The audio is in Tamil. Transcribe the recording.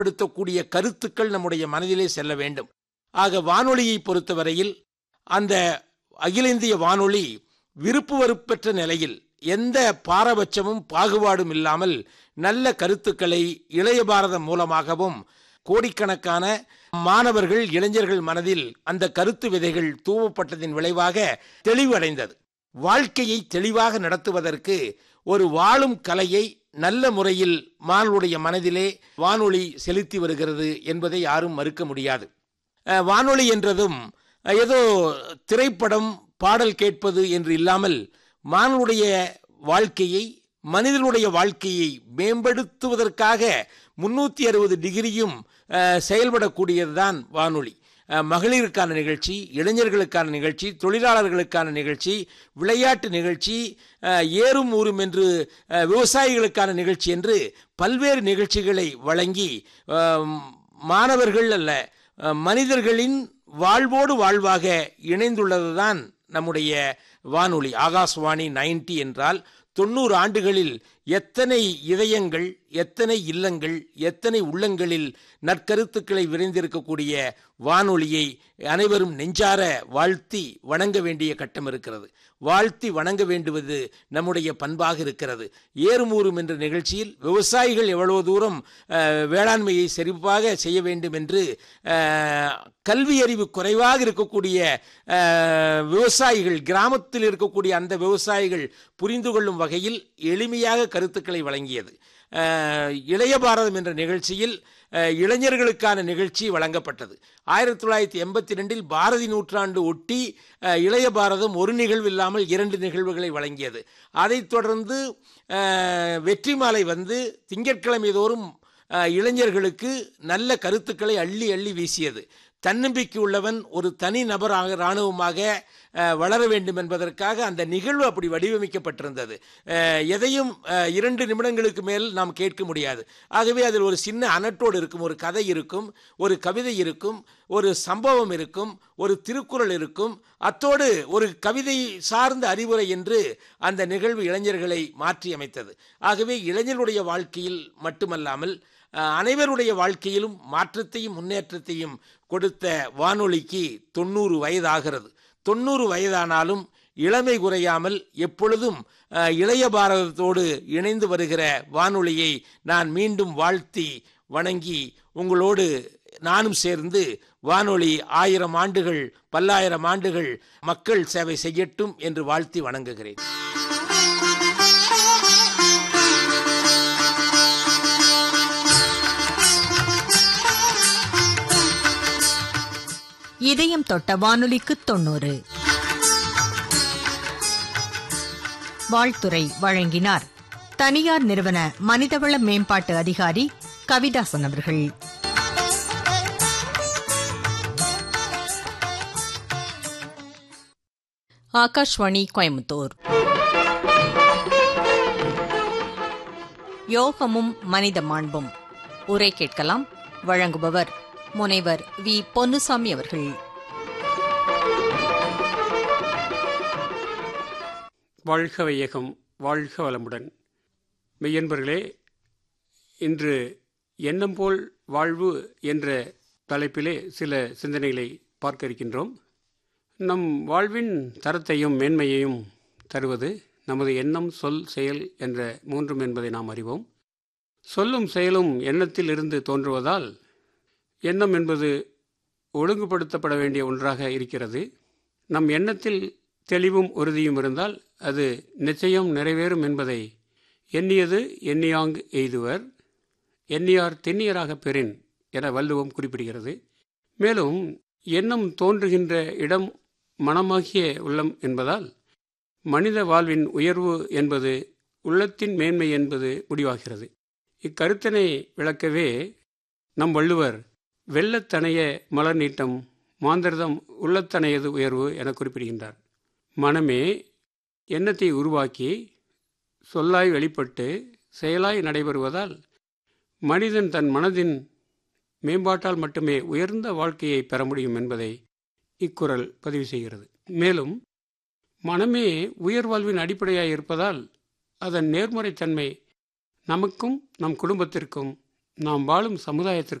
படுத்தக்கூடிய கருத்துக்கள் நம்முடைய மனதிலே செல்ல வேண்டும் ஆக வானொலியை பொறுத்தவரையில் அந்த அகில இந்திய வானொலி விருப்பு வெறுப்பற்ற நிலையில் எந்த பாரபட்சமும் பாகுபாடும் இல்லாமல் நல்ல கருத்துக்களை இளைய பாரதம் மூலமாகவும் கோடிக்கணக்கான மாணவர்கள் இளைஞர்கள் மனதில் அந்த கருத்து விதைகள் தூவப்பட்டதின் விளைவாக தெளிவடைந்தது வாழ்க்கையை தெளிவாக நடத்துவதற்கு ஒரு வாழும் கலையை நல்ல முறையில் மாணவருடைய மனதிலே வானொலி செலுத்தி வருகிறது என்பதை யாரும் மறுக்க முடியாது அஹ், வானொலி என்றதும் அஹ், ஏதோ திரைப்படம் பாடல் கேட்பது என்று இல்லாமல் மாணவருடைய வாழ்க்கையை மனிதனுடைய வாழ்க்கையை மேம்படுத்துவதற்காக முன்னூற்றி அறுபது டிகிரியும் அஹ், செயல்படக்கூடியதுதான் வானொலி அஹ், மகளிருக்கான நிகழ்ச்சி இளைஞர்களுக்கான நிகழ்ச்சி தொழிலாளர்களுக்கான நிகழ்ச்சி விளையாட்டு நிகழ்ச்சி அஹ், ஏறும் ஊரும் என்று அஹ், விவசாயிகளுக்கான நிகழ்ச்சி என்று பல்வேறு நிகழ்ச்சிகளை வழங்கி அஹ், மாணவர்கள் அல்ல அஹ், மனிதர்களின் வாழ்வோடு வாழ்வாக இணைந்துள்ளதுதான் நம்முடைய வானொலி ஆகாஷ்வாணி 90 என்றால் தொண்ணூறு ஆண்டுகளில் எத்தனை இதயங்கள் எத்தனை இல்லங்கள் எத்தனை உள்ளங்களில் நற்கருத்துக்களை விரைந்திருக்கக்கூடிய வானொலியை அனைவரும் நெஞ்சார வாழ்த்தி வணங்க வேண்டிய கட்டம் இருக்கிறது வாழ்த்தி வணங்க வேண்டுவது நம்முடைய பண்பாக இருக்கிறது ஏறுமூறும் என்ற நிகழ்ச்சியில் விவசாயிகள் எவ்வளவு தூரம் அஹ், வேளாண்மையை சிறப்பாக செய்ய வேண்டும் என்று அஹ், கல்வி அறிவு குறைவாக இருக்கக்கூடிய அஹ், விவசாயிகள் கிராமத்தில் இருக்கக்கூடிய அந்த விவசாயிகள் புரிந்து கொள்ளும் வகையில் எளிமையாக கருத்துக்களை வழங்கியது அஹ், இளைய பாரதம் என்ற நிகழ்ச்சியில் அஹ், இளைஞர்களுக்கான நிகழ்ச்சி வழங்கப்பட்டது ஆயிரத்தி தொள்ளாயிரத்தி எண்பத்தி ரெண்டில் பாரதி நூற்றாண்டு ஒட்டி அஹ், இளைய பாரதம் ஒரு நிகழ்வு இல்லாமல் இரண்டு நிகழ்வுகளை வழங்கியது அதைத் தொடர்ந்து அஹ், வெற்றி மாலை வந்து திங்கட்கிழமை தோறும் அஹ், இளைஞர்களுக்கு நல்ல கருத்துக்களை அள்ளி அள்ளி வீசியது தன்னம்பிக்கை உள்ளவன் ஒரு தனி நபராக இராணுவமாக அஹ், வளர வேண்டும் என்பதற்காக அந்த நிகழ்வு அப்படி வடிவமைக்கப்பட்டிருந்தது அஹ், எதையும் அஹ், இரண்டு நிமிடங்களுக்கு மேல் நாம் கேட்க முடியாது ஆகவே அதில் ஒரு சின்ன அனட்டோடு இருக்கும் ஒரு கதை இருக்கும் ஒரு கவிதை இருக்கும் ஒரு சம்பவம் இருக்கும் ஒரு திருக்குறள் இருக்கும் அத்தோடு ஒரு கவிதை சார்ந்த அறிவுரை என்று அந்த நிகழ்வு இளைஞர்களை மாற்றி அமைத்தது ஆகவே இளைஞர்களுடைய வாழ்க்கையில் மட்டுமல்லாமல் அஹ், அனைவருடைய வாழ்க்கையிலும் மாற்றத்தையும் முன்னேற்றத்தையும் கொடுத்த வானொலிக்கு தொண்ணூறு வயதாகிறது தொண்ணூறு வயதானாலும் இளமை குறையாமல் எப்பொழுதும் அஹ், இளைய பாரதத்தோடு இணைந்து வருகிற வானொலியை நான் மீண்டும் வாழ்த்தி வணங்கி உங்களோடு நானும் சேர்ந்து வானொலி ஆயிரம் ஆண்டுகள் பல்லாயிரம் ஆண்டுகள் மக்கள் சேவை செய்யட்டும் என்று வாழ்த்தி வணங்குகிறேன் இதயம் தொட்ட வானொலிக்கு தொண்ணூறு வாழ்த்துரை வழங்கினார் தனியார் நிறுவன மனிதவள மேம்பாட்டு அதிகாரி கவிதாசன் அவர்கள் ஆகாஷ்வாணி கோயம்புத்தூர் யோகமும் மனித மாண்பும் உரை கேட்கலாம் வழங்குபவர் முனைவர் வி பொன்னுசாமி அவர்கள் வாழ்க வையகம் வாழ்க வளமுடன் மெய்யன்பர்களே இன்று எண்ணம் போல் வாழ்வு என்ற தலைப்பிலே சில சிந்தனைகளை பார்க்க இருக்கின்றோம் நம் வாழ்வின் தரத்தையும் மேன்மையையும் தருவது நமது எண்ணம் சொல் செயல் என்ற மூன்றும் என்பதை நாம் அறிவோம் சொல்லும் செயலும் எண்ணத்தில் இருந்து தோன்றுவதால் எண்ணம் என்பது ஒழுங்குபடுத்தப்பட வேண்டிய ஒன்றாக இருக்கிறது நம் எண்ணத்தில் தெளிவும் உறுதியும் இருந்தால் அது நிச்சயம் நிறைவேறும் என்பதை எண்ணியது எண்ணியாங் எய்துவர் எண்ணியார் திண்ணியராக பெறின் என வள்ளுவம் குறிப்பிடுகிறது மேலும் எண்ணம் தோன்றுகின்ற இடம் மனமாகிய உள்ளம் என்பதால் மனித வாழ்வின் உயர்வு என்பது உள்ளத்தின் மேன்மை என்பது முடிவாகிறது இக்கருத்தினை விளக்கவே நம் வள்ளுவர் வெள்ளத்தனைய மலர் நீட்டம் மாந்திரதம் உள்ளத்தனையது உயர்வு என குறிப்பிடுகின்றார் மனமே எண்ணத்தை உருவாக்கி சொல்லாய் வெளிப்பட்டு செயலாய் நடைபெறுவதால் மனிதன் தன் மனதின் மேம்பாட்டால் மட்டுமே உயர்ந்த வாழ்க்கையை பெற முடியும் என்பதை இக்குறள் பதிவு செய்கிறது மேலும் மனமே உயர் வாழ்வின் அடிப்படையாக இருப்பதால் அதன் நேர்மறைத்தன்மை நமக்கும் நம் குடும்பத்திற்கும் நாம் வாழும் சமுதாயத்திற்கு